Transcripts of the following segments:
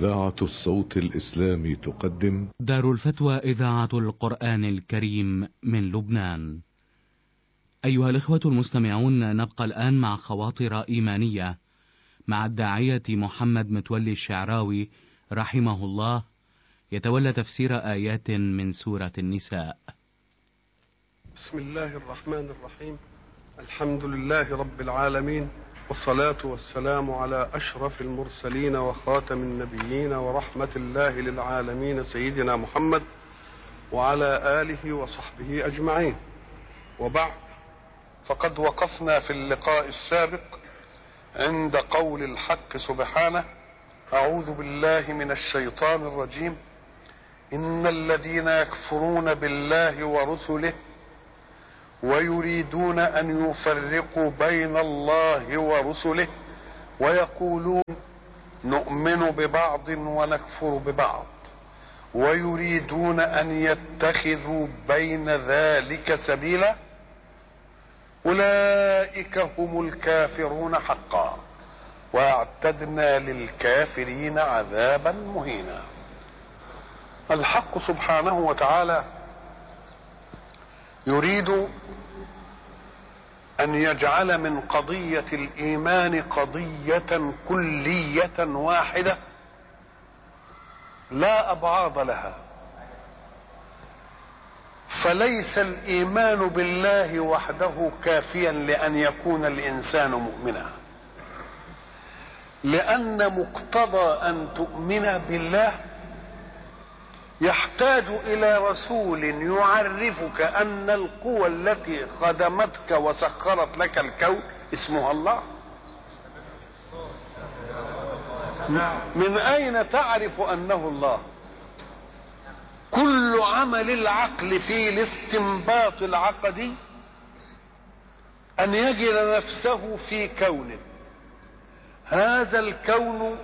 إذاعة الصوت الإسلامي تقدم دار الفتوى إذاعة القرآن الكريم من لبنان. أيها الإخوة المستمعون نبقى الآن مع خواطر إيمانية مع الداعية محمد متولي الشعراوي رحمه الله يتولى تفسير آيات من سورة النساء. بسم الله الرحمن الرحيم الحمد لله رب العالمين والصلاة والسلام على أشرف المرسلين وخاتم النبيين ورحمة الله للعالمين سيدنا محمد وعلى آله وصحبه أجمعين وبعد فقد وقفنا في اللقاء السابق عند قول الحق سبحانه أعوذ بالله من الشيطان الرجيم إن الذين يكفرون بالله ورسله ويريدون ان يفرقوا بين الله ورسله ويقولون نؤمن ببعض ونكفر ببعض ويريدون ان يتخذوا بين ذلك سبيلا اولئك هم الكافرون حقا واعتدنا للكافرين عذابا مهينا الحق سبحانه وتعالى يريد ان يجعل من قضيه الايمان قضيه كليه واحده لا ابعاض لها فليس الايمان بالله وحده كافيا لان يكون الانسان مؤمنا لان مقتضى ان تؤمن بالله يحتاج الى رسول يعرفك ان القوى التي خدمتك وسخرت لك الكون اسمها الله من اين تعرف انه الله كل عمل العقل في الاستنباط العقدي ان يجد نفسه في كون هذا الكون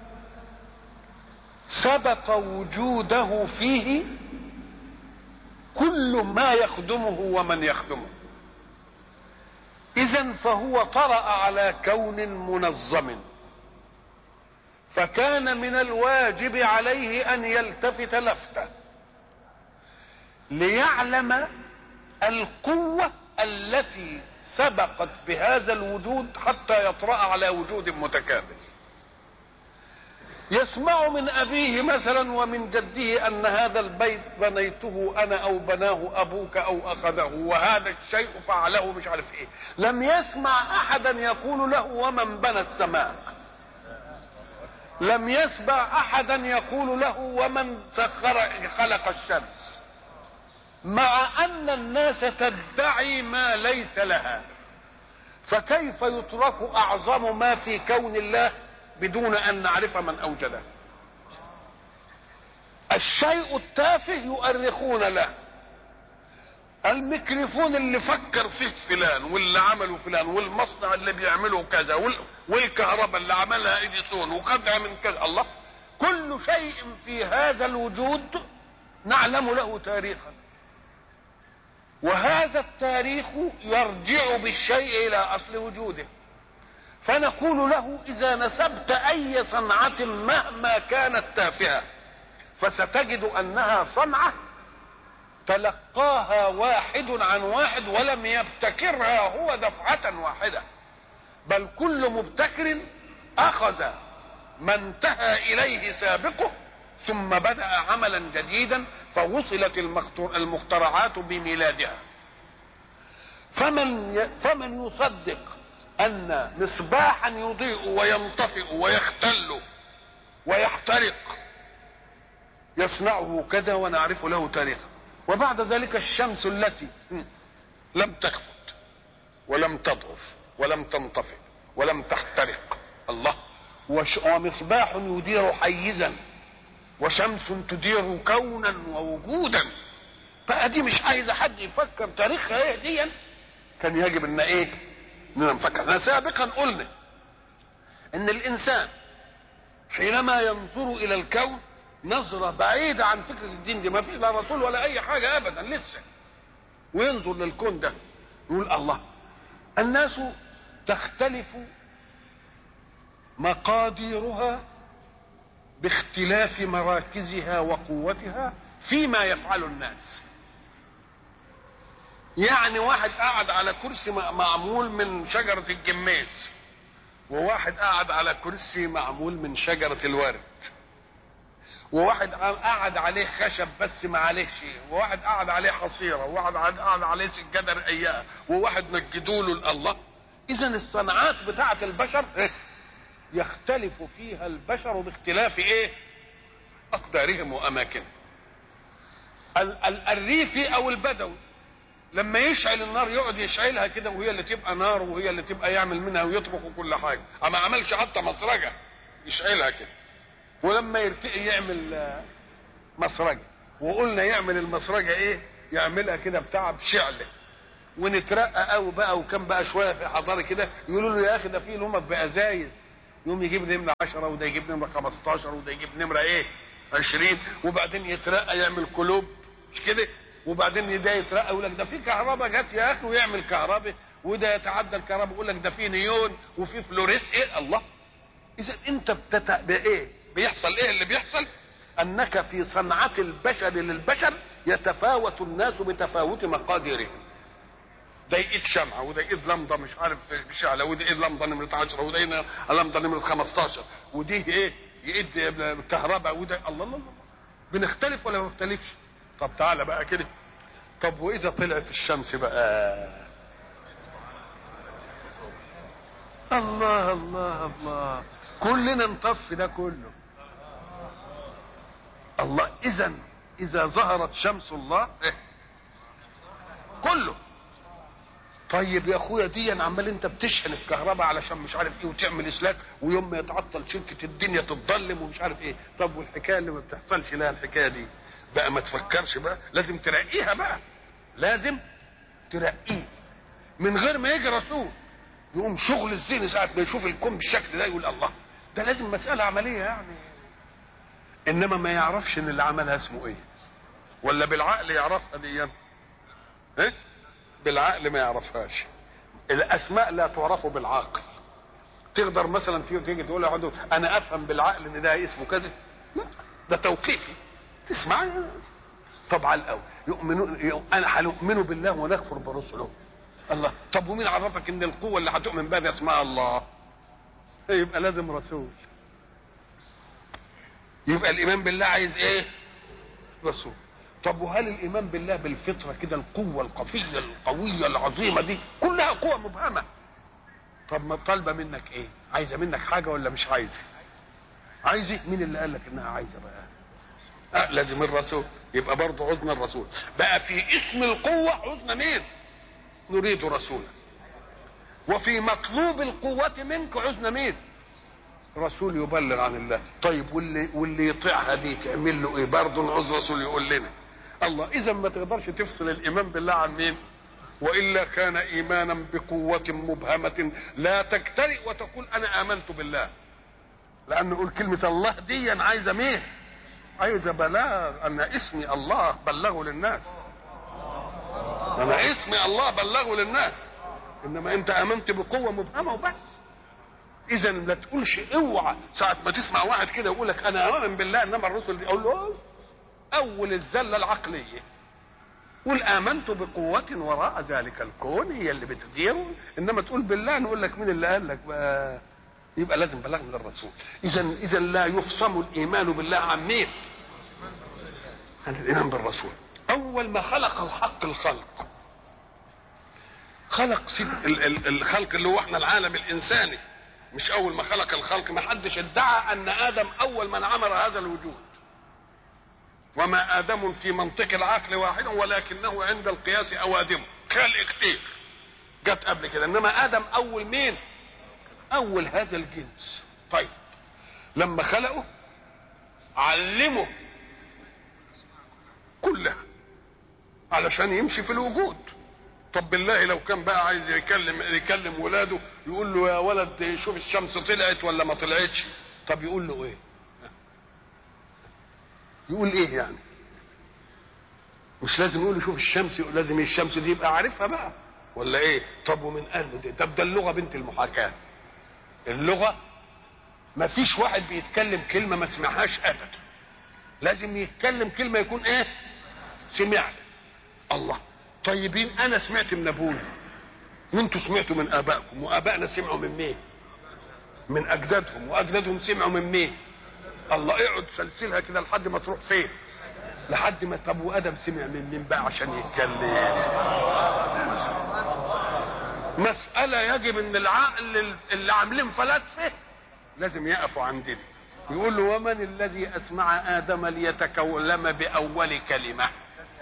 سبق وجوده فيه كل ما يخدمه ومن يخدمه اذا فهو طرا على كون منظم فكان من الواجب عليه ان يلتفت لفته ليعلم القوه التي سبقت بهذا الوجود حتى يطرا على وجود متكامل يسمع من أبيه مثلا ومن جده أن هذا البيت بنيته أنا أو بناه أبوك أو أخذه وهذا الشيء فعله مش عارف إيه لم يسمع أحدا يقول له ومن بنى السماء لم يسمع أحدا يقول له ومن سخر خلق الشمس مع أن الناس تدعي ما ليس لها فكيف يترك أعظم ما في كون الله بدون ان نعرف من اوجده الشيء التافه يؤرخون له الميكروفون اللي فكر فيه فلان واللي عمله فلان والمصنع اللي بيعمله كذا والكهرباء اللي عملها اديسون وخدها من كذا الله كل شيء في هذا الوجود نعلم له تاريخا وهذا التاريخ يرجع بالشيء الى اصل وجوده فنقول له اذا نسبت اي صنعه مهما كانت تافهه فستجد انها صنعه تلقاها واحد عن واحد ولم يبتكرها هو دفعه واحده بل كل مبتكر اخذ ما انتهى اليه سابقه ثم بدا عملا جديدا فوصلت المخترعات بميلادها فمن فمن يصدق ان مصباحا يضيء وينطفئ ويختل ويحترق يصنعه كذا ونعرف له تاريخا وبعد ذلك الشمس التي لم تخفت ولم تضعف ولم تنطفئ ولم تحترق الله ومصباح يدير حيزا وشمس تدير كونا ووجودا بقى دي مش عايزه حد يفكر تاريخها ايه دي كان يجب ان ايه اننا نفكر احنا سابقا قلنا ان الانسان حينما ينظر الى الكون نظرة بعيدة عن فكرة الدين دي ما فيش لا رسول ولا أي حاجة أبدا لسه وينظر للكون ده يقول الله الناس تختلف مقاديرها باختلاف مراكزها وقوتها فيما يفعل الناس يعني واحد قاعد على كرسي معمول من شجرة الجميز وواحد قاعد على كرسي معمول من شجرة الورد وواحد قاعد عليه خشب بس ما عليه شيء وواحد قاعد عليه حصيرة وواحد قاعد عليه سجادة رقيقة وواحد مجدوله الله إذا الصناعات بتاعة البشر يختلف فيها البشر باختلاف إيه؟ أقدارهم وأماكنهم الريفي أو البدوي لما يشعل النار يقعد يشعلها كده وهي اللي تبقى نار وهي اللي تبقى يعمل منها ويطبخ وكل حاجه ما عملش حتى مسرجه يشعلها كده ولما يرتقي يعمل مسرجه وقلنا يعمل المسرجه ايه يعملها كده بتاع بشعله ونترقى قوي بقى وكان بقى شويه في حضاره كده يقولوا له يا اخي ده في نمط بازايز يقوم يجيب نمره 10 وده يجيب نمره 15 وده يجيب نمره ايه 20 وبعدين يترقى يعمل قلوب مش كده وبعدين ده يترقى يقول لك ده في كهرباء جت يا اخي ويعمل كهرباء وده يتعدى الكهرباء يقول لك ده في نيون وفي فلوريس ايه الله اذا انت بتت... بايه بيحصل ايه اللي بيحصل انك في صنعة البشر للبشر يتفاوت الناس بتفاوت مقاديرهم ده يقيد شمعة وده يقيد لمضة مش عارف شعلة وده يقيد لمضة نمرة 10 وده يقيد لمضة نمرة 15 ودي ايه يقيد كهرباء وده الله الله الله بنختلف ولا ما بنختلفش طب تعالى بقى كده طب واذا طلعت الشمس بقى الله الله الله كلنا نطفي ده كله الله اذا اذا ظهرت شمس الله إيه؟ كله طيب يا اخويا دي عمال انت بتشحن الكهرباء علشان مش عارف ايه وتعمل اسلاك ويوم ما يتعطل شركه الدنيا تتظلم ومش عارف ايه طب والحكايه اللي ما بتحصلش لها الحكايه دي بقى ما تفكرش بقى لازم ترقيها بقى لازم ترقيه من غير ما يجي رسول يقوم شغل الذهن ساعه ما يشوف الكون بالشكل ده يقول الله ده لازم مساله عمليه يعني انما ما يعرفش ان اللي عملها اسمه ايه ولا بالعقل يعرفها دي ايه بالعقل ما يعرفهاش الاسماء لا تعرف بالعقل تقدر مثلا تيجي تيجي تقول له انا افهم بالعقل ان ده اسمه كذا لا ده توقيفي تسمع طب على الاول يؤمنون انا هنؤمن بالله ونكفر برسله الله طب ومين عرفك ان القوه اللي هتؤمن بها اسمها الله يبقى لازم رسول يبقى الايمان بالله عايز ايه رسول طب وهل الايمان بالله بالفطره كده القوه القويه القويه العظيمه دي كلها قوه مبهمه طب ما طالبه منك ايه عايزه منك حاجه ولا مش عايزه عايزه مين اللي قال لك انها عايزه بقى أه لازم الرسول يبقى برضه عزنا الرسول بقى في اسم القوة عزنا مين نريد رسولا وفي مطلوب القوة منك عزنا مين رسول يبلغ عن الله طيب واللي واللي يطيعها دي تعمل له ايه برضه نعوز رسول يقول لنا الله اذا ما تقدرش تفصل الايمان بالله عن مين والا كان ايمانا بقوه مبهمه لا تجترئ وتقول انا امنت بالله لان نقول كلمه الله دي عايزه مين عايزه بلاغ ان اسمي الله بلغه للناس انا اسمي الله بلغه للناس انما انت امنت بقوه مبهمه وبس اذا لا تقولش اوعى ساعه ما تسمع واحد كده يقول لك انا اؤمن بالله انما الرسل دي اقول له اول الزله العقليه قل امنت بقوه وراء ذلك الكون هي اللي بتديره انما تقول بالله نقول لك مين اللي قال لك بقى يبقى لازم بلاغ من الرسول اذا اذا لا يفصم الايمان بالله عن مين عن الايمان بالرسول اول ما خلق الحق الخلق خلق الخلق اللي هو احنا العالم الانساني مش اول ما خلق الخلق ما حدش ادعى ان ادم اول من عمر هذا الوجود وما ادم في منطق العقل واحد ولكنه عند القياس اوادم خلق كتير جت قبل كده انما ادم اول مين اول هذا الجنس طيب لما خلقه علمه كلها علشان يمشي في الوجود طب بالله لو كان بقى عايز يكلم يكلم ولاده يقول له يا ولد شوف الشمس طلعت ولا ما طلعتش طب يقول له ايه يقول ايه يعني مش لازم يقول شوف الشمس لازم الشمس دي يبقى عارفها بقى ولا ايه طب ومن قال له دي طب ده اللغه بنت المحاكاه اللغه ما فيش واحد بيتكلم كلمه ما سمعهاش ابدا لازم يتكلم كلمه يكون ايه سمع الله طيبين انا سمعت من ابويا وانتوا سمعتوا من ابائكم وابائنا سمعوا من مين من اجدادهم واجدادهم سمعوا من مين الله اقعد سلسلها كده لحد ما تروح فين لحد ما طب وادم سمع من مين بقى عشان يتكلم مسألة يجب ان العقل اللي عاملين فلاسفة لازم يقفوا عندنا يقول له ومن الذي اسمع ادم ليتكلم باول كلمة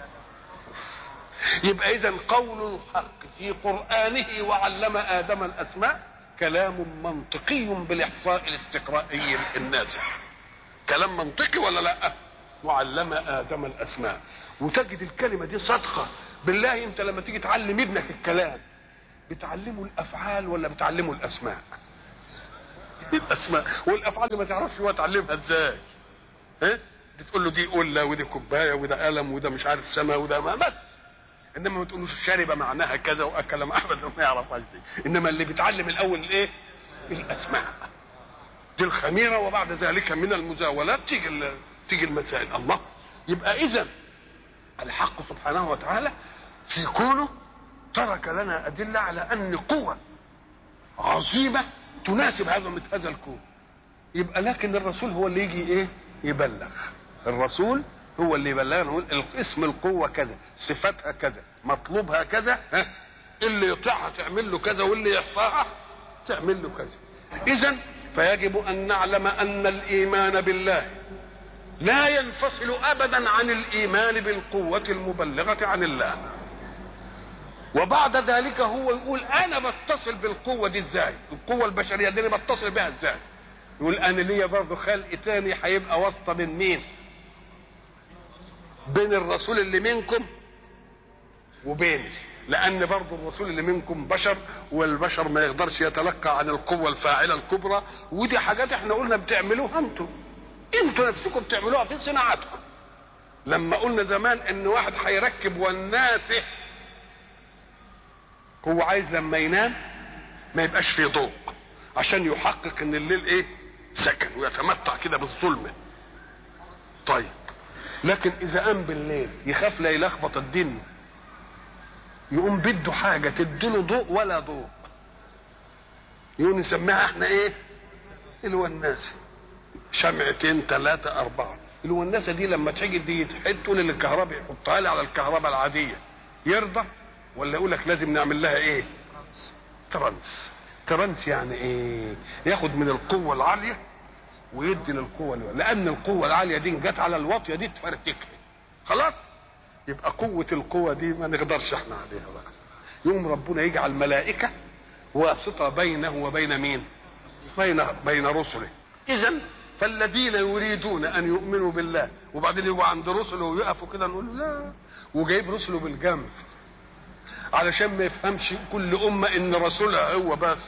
يبقى اذا قول الحق في قرآنه وعلم ادم الاسماء كلام منطقي بالاحصاء الاستقرائي النازح كلام منطقي ولا لا وعلم ادم الاسماء وتجد الكلمه دي صادقه بالله انت لما تيجي تعلم ابنك الكلام بتعلمه الافعال ولا بتعلمه الاسماء الاسماء والافعال ما تعرفش هو تعلمها ازاي ها تقول له دي قله ودي كوبايه وده قلم وده مش عارف سما وده ما بس انما ما تقولوش شرب معناها كذا واكل مع احمد ما يعرفهاش دي انما اللي بيتعلم الاول الايه الاسماء دي الخميره وبعد ذلك من المزاولات تيجي تيجي المسائل الله يبقى اذا الحق سبحانه وتعالى في كونه ترك لنا ادله على ان قوه عظيمه تناسب عظمه هذا الكون يبقى لكن الرسول هو اللي يجي ايه يبلغ الرسول هو اللي يبلغنا نقول اسم القوه كذا صفتها كذا مطلوبها كذا ها اللي يطيعها تعمل له كذا واللي يحصاها تعمل له كذا اذا فيجب ان نعلم ان الايمان بالله لا ينفصل ابدا عن الايمان بالقوه المبلغه عن الله وبعد ذلك هو يقول انا بتصل بالقوه دي ازاي القوه البشريه دي انا بتصل بها ازاي يقول انا ليا برضه خلق تاني هيبقى واسطه من مين بين الرسول اللي منكم وبيني لان برضه الرسول اللي منكم بشر والبشر ما يقدرش يتلقى عن القوه الفاعله الكبرى ودي حاجات احنا قلنا بتعملوها انتوا انتوا نفسكم بتعملوها في صناعتكم لما قلنا زمان ان واحد هيركب والناسه هو عايز لما ينام ما يبقاش فيه ضوء عشان يحقق ان الليل ايه سكن ويتمتع كده بالظلمه طيب لكن اذا قام بالليل يخاف لا يلخبط الدنيا يقوم بده حاجه تديله ضوء ولا ضوء يقوم نسميها احنا ايه الوناسه شمعتين ثلاثة أربعة الوناسة دي لما تيجي دي تحطوا للكهرباء يحطها لي على الكهرباء العادية يرضى ولا يقول لك لازم نعمل لها ايه ترانس ترانس يعني ايه ياخد من القوة العالية ويدي للقوة الوالية. لأن القوة العالية دي جت على الواطية دي تفرتكها خلاص يبقى قوة القوة دي ما نقدرش احنا عليها بقى يوم ربنا يجعل ملائكة واسطة بينه وبين مين بين بين رسله إذا فالذين يريدون أن يؤمنوا بالله وبعدين يجوا عند رسله ويقفوا كده نقول له لا وجايب رسله بالجنب علشان ما يفهمش كل أمة إن رسولها هو بس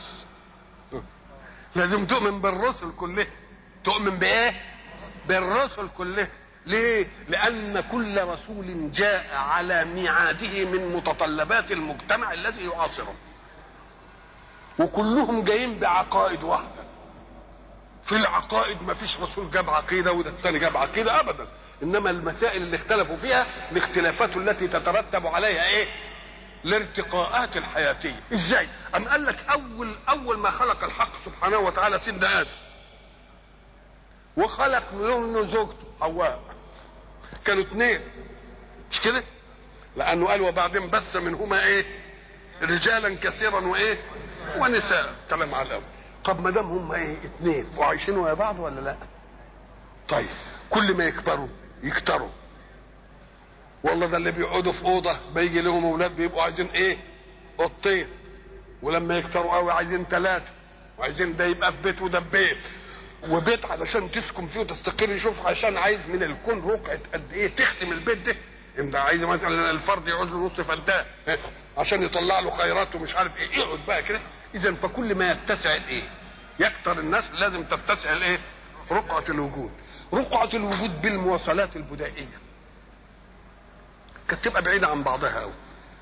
لازم تؤمن بالرسل كلها تؤمن بإيه؟ بالرسل كلها ليه؟ لأن كل رسول جاء على ميعاده من متطلبات المجتمع الذي يعاصره وكلهم جايين بعقائد واحدة في العقائد ما فيش رسول جاب عقيدة وده الثاني جاب عقيدة أبدا إنما المسائل اللي اختلفوا فيها الاختلافات التي تترتب عليها إيه؟ الارتقاءات الحياتية ازاي ام قال لك اول اول ما خلق الحق سبحانه وتعالى سيدنا ادم وخلق منه زوجته حواء كانوا اثنين مش كده لانه قال وبعدين بث منهما ايه رجالا كثيرا وايه ونساء كلام على الاول طب ما دام هم ايه اثنين وعايشين ويا بعض ولا لا طيب كل ما يكبروا يكتروا والله ده اللي بيقعدوا في اوضه بيجي لهم اولاد بيبقوا عايزين ايه اوضتين ولما يكتروا قوي عايزين ثلاثه وعايزين ده يبقى في بيت وده في بيت وبيت علشان تسكن فيه وتستقر شوف عشان عايز من الكون رقعه قد ايه تخدم البيت ده انت عايز مثلا الفرد يقعد له نص فدان عشان يطلع له خيرات ومش عارف ايه يقعد بقى كده اذا فكل ما يتسع الايه يكتر الناس لازم تتسع الايه رقعه الوجود رقعه الوجود بالمواصلات البدائيه كانت تبقى بعيده عن بعضها قوي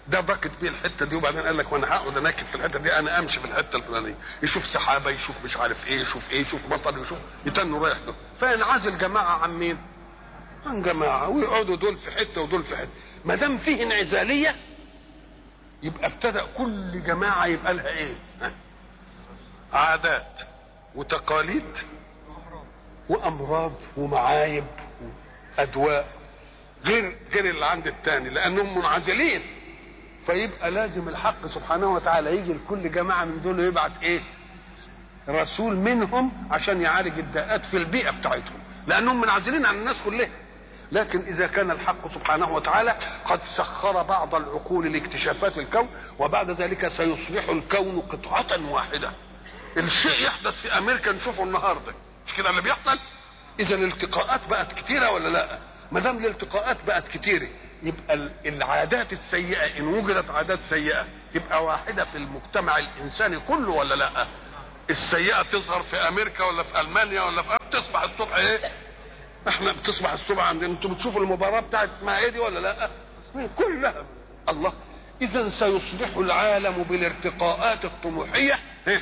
ده ضاقت بيه الحته دي وبعدين قال لك وانا هقعد اناكب في الحته دي انا امشي في الحته الفلانيه يشوف سحابه يشوف مش عارف ايه يشوف ايه يشوف مطر يشوف يتنوا رايح له فينعزل جماعه عن مين؟ عن جماعه ويقعدوا دول في حته ودول في حته ما دام فيه انعزاليه يبقى ابتدأ كل جماعه يبقى لها ايه؟ ها؟ عادات وتقاليد وامراض ومعايب وادواء غير غير اللي عند التاني لانهم منعزلين فيبقى لازم الحق سبحانه وتعالى يجي لكل جماعه من دول ويبعت ايه؟ رسول منهم عشان يعالج الداءات في البيئه بتاعتهم لانهم منعزلين عن الناس كلها لكن اذا كان الحق سبحانه وتعالى قد سخر بعض العقول لاكتشافات الكون وبعد ذلك سيصبح الكون قطعه واحده الشيء يحدث في امريكا نشوفه النهارده مش كده اللي بيحصل اذا الالتقاءات بقت كتيره ولا لا ما دام الالتقاءات بقت كتيره يبقى ال- العادات السيئه ان وجدت عادات سيئه تبقى واحده في المجتمع الانساني كله ولا لا السيئه تظهر في امريكا ولا في المانيا ولا في تصبح الصبح ايه احنا بتصبح الصبح عندنا انتوا بتشوفوا المباراه بتاعت ما ايه دي ولا لا كلها الله اذا سيصبح العالم بالارتقاءات الطموحيه إيه؟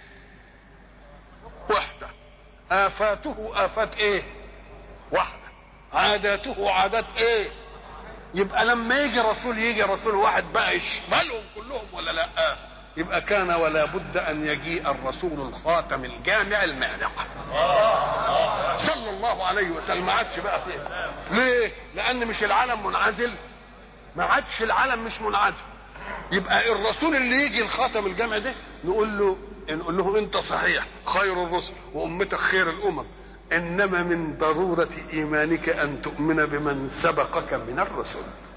وحده افاته افات ايه واحده عاداته عادات ايه يبقى لما يجي رسول يجي رسول واحد بقى يشملهم كلهم ولا لا يبقى كان ولا بد ان يجيء الرسول الخاتم الجامع المانع صلى الله عليه وسلم ما عادش بقى فيه ليه لان مش العالم منعزل ما عادش العالم مش منعزل يبقى الرسول اللي يجي الخاتم الجامع ده نقول له نقول له انت صحيح خير الرسل وامتك خير الامم انما من ضروره ايمانك ان تؤمن بمن سبقك من الرسل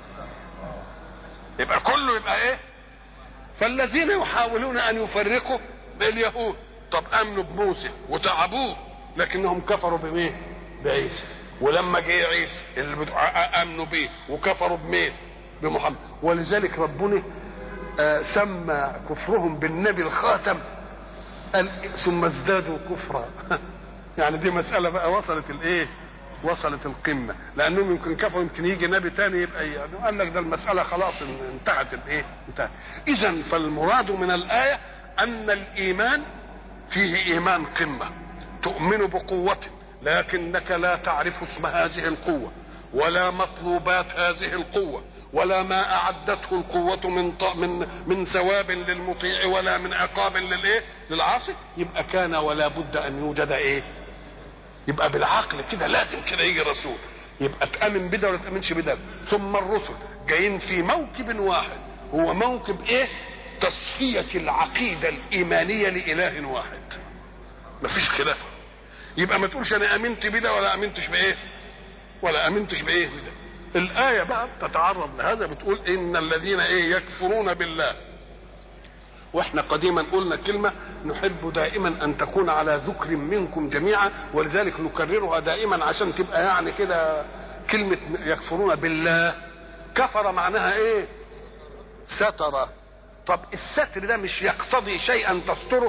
يبقى كله يبقى ايه فالذين يحاولون ان يفرقوا باليهود طب امنوا بموسى وتعبوه لكنهم كفروا بمين بعيسى ولما جه عيسى اللي بتوع امنوا بيه وكفروا بمين بمحمد ولذلك ربنا آه سمى كفرهم بالنبي الخاتم قال ثم ازدادوا كفرا يعني دي مسألة بقى وصلت الايه وصلت القمة لانهم يمكن كفروا يمكن يجي نبي تاني يبقى يعني قال لك ده المسألة خلاص انتهت الايه انتهت اذا فالمراد من الآية ان الايمان فيه ايمان قمة تؤمن بقوة لكنك لا تعرف اسم هذه القوة ولا مطلوبات هذه القوة ولا ما اعدته القوة من ط... من من ثواب للمطيع ولا من عقاب للايه؟ للعاصي يبقى كان ولا بد ان يوجد ايه؟ يبقى بالعقل كده لازم كده يجي رسول يبقى تامن بده ولا تامنش بده ثم الرسل جايين في موكب واحد هو موكب ايه؟ تصفية العقيدة الإيمانية لإله واحد مفيش خلاف يبقى ما تقولش أنا آمنت بده ولا آمنتش بإيه؟ ولا آمنتش بإيه بده الآية بقى تتعرض لهذا بتقول إن الذين إيه يكفرون بالله واحنا قديما قلنا كلمة نحب دائما أن تكون على ذكر منكم جميعا ولذلك نكررها دائما عشان تبقى يعني كده كلمة يكفرون بالله كفر معناها إيه؟ ستر طب الستر ده مش يقتضي شيئا تستره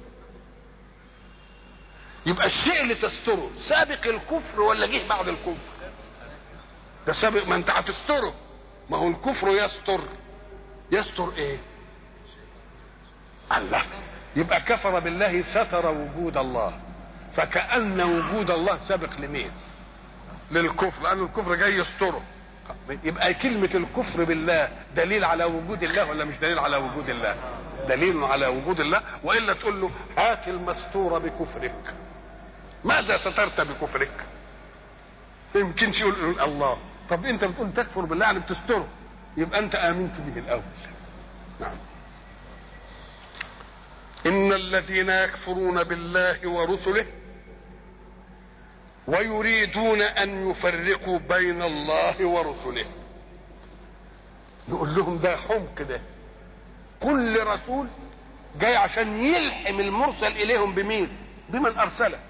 يبقى الشيء اللي تستره سابق الكفر ولا جه بعد الكفر ده سابق ما انت هتستره ما هو الكفر يستر يستر ايه الله يبقى كفر بالله ستر وجود الله فكأن وجود الله سابق لمين للكفر لأن الكفر جاي يستره يبقى كلمة الكفر بالله دليل على وجود الله ولا مش دليل على وجود الله دليل على وجود الله وإلا تقول له هات المستور بكفرك ماذا سترت بكفرك يمكنش يقول, يقول الله طب انت بتقول تكفر بالله يعني بتستره يبقى انت امنت به الاول نعم ان الذين يكفرون بالله ورسله ويريدون ان يفرقوا بين الله ورسله نقول لهم ده حمق ده كل رسول جاي عشان يلحم المرسل اليهم بمين بمن ارسله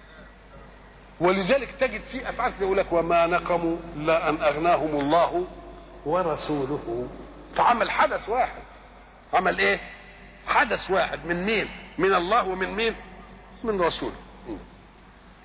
ولذلك تجد في افعال يقول لك وما نقموا الا ان اغناهم الله ورسوله فعمل حدث واحد عمل ايه حدث واحد من مين من الله ومن مين من رسوله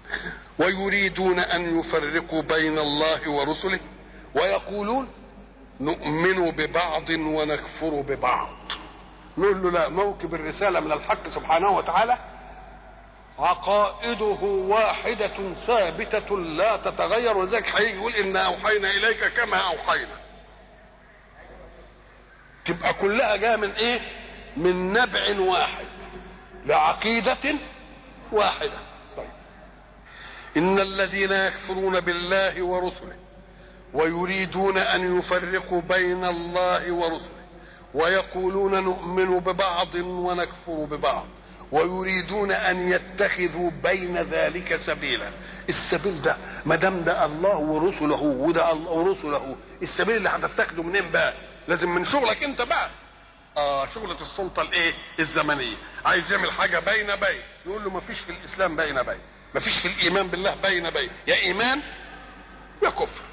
ويريدون ان يفرقوا بين الله ورسله ويقولون نؤمن ببعض ونكفر ببعض نقول له لا موكب الرسالة من الحق سبحانه وتعالى عقائده واحدة ثابتة لا تتغير ولذلك هيجي يقول إنا أوحينا إليك كما أوحينا تبقى كلها جايه من ايه من نبع واحد لعقيدة واحدة طيب. إن الذين يكفرون بالله ورسله ويريدون أن يفرقوا بين الله ورسله ويقولون نؤمن ببعض ونكفر ببعض ويريدون أن يتخذوا بين ذلك سبيلا السبيل ده ما دام ده الله ورسله وده الله ورسله السبيل اللي هتتخذه منين بقى لازم من شغلك انت بقى اه شغلة السلطة الايه الزمنية عايز يعمل حاجة بين بين يقول له ما فيش في الاسلام بين بين ما فيش في الايمان بالله بين بين يا ايمان يا كفر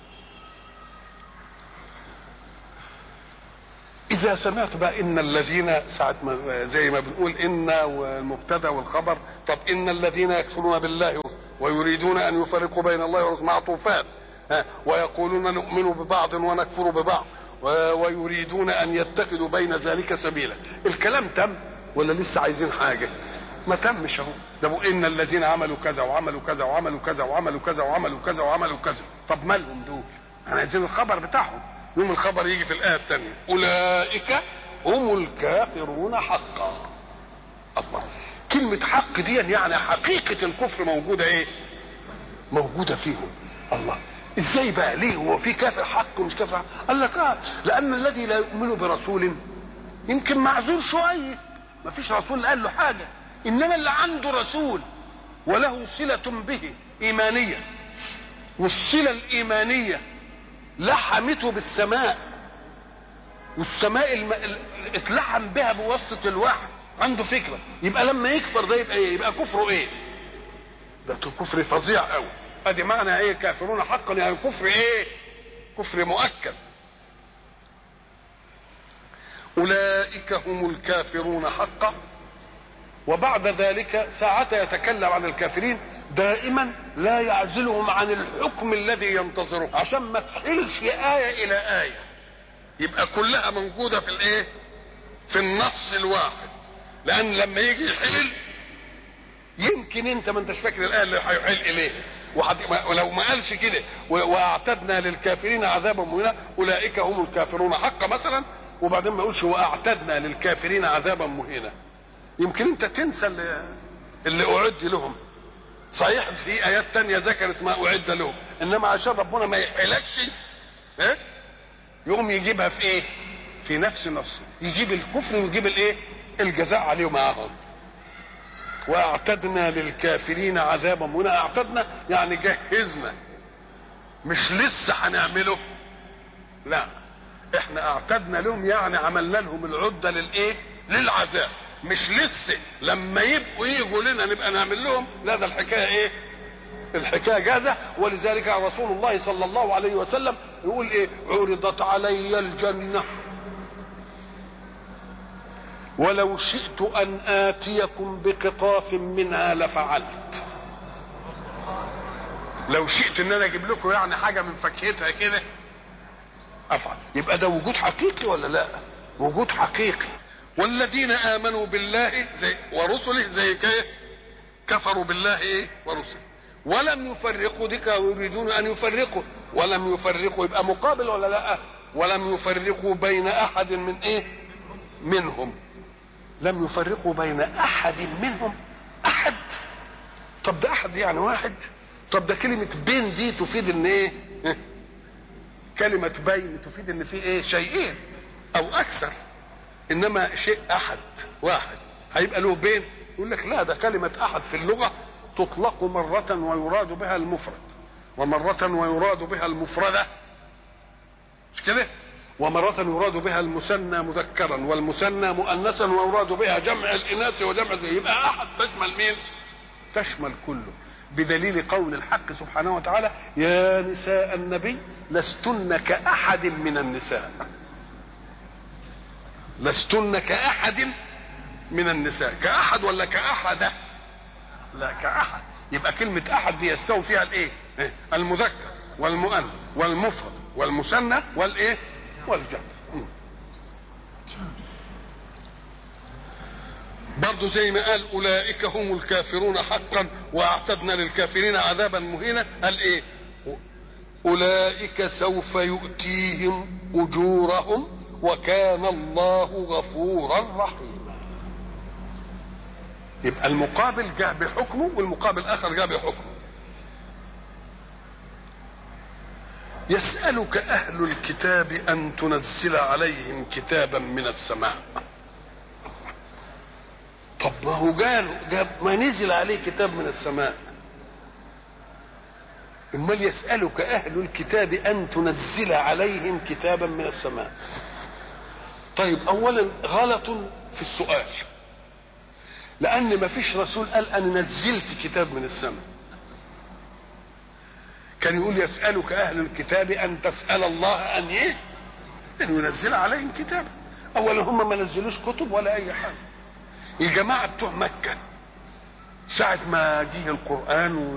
إذا سمعت بقى إن الذين ساعة ما زي ما بنقول إن والمبتدأ والخبر طب إن الذين يكفرون بالله ويريدون أن يفرقوا بين الله ورسوله معطوفات ها ويقولون نؤمن ببعض ونكفر ببعض ويريدون أن يتخذوا بين ذلك سبيلا الكلام تم ولا لسه عايزين حاجة ما تمش اهو ده ان الذين عملوا كذا وعملوا كذا وعملوا كذا وعملوا كذا وعملوا كذا وعملوا كذا طب مالهم دول احنا عايزين الخبر بتاعهم يوم الخبر يجي في الآية الثانية أولئك هم الكافرون حقا الله كلمة حق دي يعني حقيقة الكفر موجودة ايه موجودة فيهم الله ازاي بقى ليه هو في كافر حق ومش كافر حق قال لك اه لان الذي لا يؤمن برسول يمكن معذور شوية ما فيش رسول قال له حاجة انما اللي عنده رسول وله صلة به ايمانية والصلة الايمانية لحمته بالسماء والسماء الم... اتلحم بها بواسطة الوحي عنده فكرة يبقى لما يكفر ده يبقى ايه يبقى كفره ايه ده كفر فظيع قوي ادي معنى ايه كافرون حقا يعني كفر ايه كفر مؤكد اولئك هم الكافرون حقا وبعد ذلك ساعة يتكلم عن الكافرين دائما لا يعزلهم عن الحكم الذي ينتظره عشان ما تحيلش آية إلى آية يبقى كلها موجودة في الإيه؟ في النص الواحد لأن لما يجي يحل يمكن أنت ما أنتش فاكر الآية اللي هيحل إليه ولو ما قالش كده واعتدنا للكافرين عذابا مهينا اولئك هم الكافرون حقا مثلا وبعدين ما يقولش واعتدنا للكافرين عذابا مهينا يمكن انت تنسى اللي, اللي اعد لهم صحيح في ايات تانية ذكرت ما اعد لهم انما عشان ربنا ما يحيلكش ايه يقوم يجيبها في ايه في نفس نص يجيب الكفر ويجيب الايه الجزاء عليه معاهم واعتدنا للكافرين عذابا مهينا اعتدنا يعني جهزنا مش لسه هنعمله لا احنا اعتدنا لهم يعني عملنا لهم العده للايه للعذاب مش لسه لما يبقوا يجوا لنا نبقى نعمل لهم لا ده الحكايه ايه الحكايه جاهزه ولذلك رسول الله صلى الله عليه وسلم يقول ايه عرضت علي الجنه ولو شئت ان اتيكم بقطاف منها لفعلت لو شئت ان انا اجيب لكم يعني حاجه من فاكهتها كده افعل يبقى ده وجود حقيقي ولا لا وجود حقيقي والذين امنوا بالله زي ورسله زي كده كفروا بالله ايه ورسله ولم يفرقوا ديك ويريدون ان يفرقوا ولم يفرقوا يبقى مقابل ولا لا ولم يفرقوا بين احد من ايه منهم لم يفرقوا بين احد منهم احد طب ده احد يعني واحد طب ده كلمة بين دي تفيد ان ايه كلمة بين تفيد ان في ايه شيئين او اكثر انما شيء احد واحد هيبقى له بين يقول لك لا ده كلمة احد في اللغة تطلق مرة ويراد بها المفرد ومرة ويراد بها المفردة مش كده ومرة يراد بها المثنى مذكرا والمثنى مؤنثا ويراد بها جمع الاناث وجمع يبقى احد تشمل مين تشمل كله بدليل قول الحق سبحانه وتعالى يا نساء النبي لستن كأحد من النساء لستن كأحد من النساء كأحد ولا كأحد لا كأحد يبقى كلمة أحد دي يستوي فيها الإيه المذكر والمؤنث والمفرد والمثنى والايه والجمع م. برضه زي ما قال اولئك هم الكافرون حقا واعتدنا للكافرين عذابا مهينا قال ايه اولئك سوف يؤتيهم اجورهم وكان الله غفورا رحيما يبقى المقابل جاء بحكمه والمقابل الاخر جاء بحكمه يسألك أهل الكتاب أن تنزل عليهم كتابا من السماء طب ما هو قال جاب ما نزل عليه كتاب من السماء امال يسألك أهل الكتاب أن تنزل عليهم كتابا من السماء طيب أولا غلط في السؤال لأن ما فيش رسول قال أنا نزلت كتاب من السماء كان يقول يسألك أهل الكتاب أن تسأل الله أن إيه؟ أن ينزل عليهم كتابا أولا هم ما نزلوش كتب ولا أي حاجة الجماعة بتوع مكة ساعة ما جه القرآن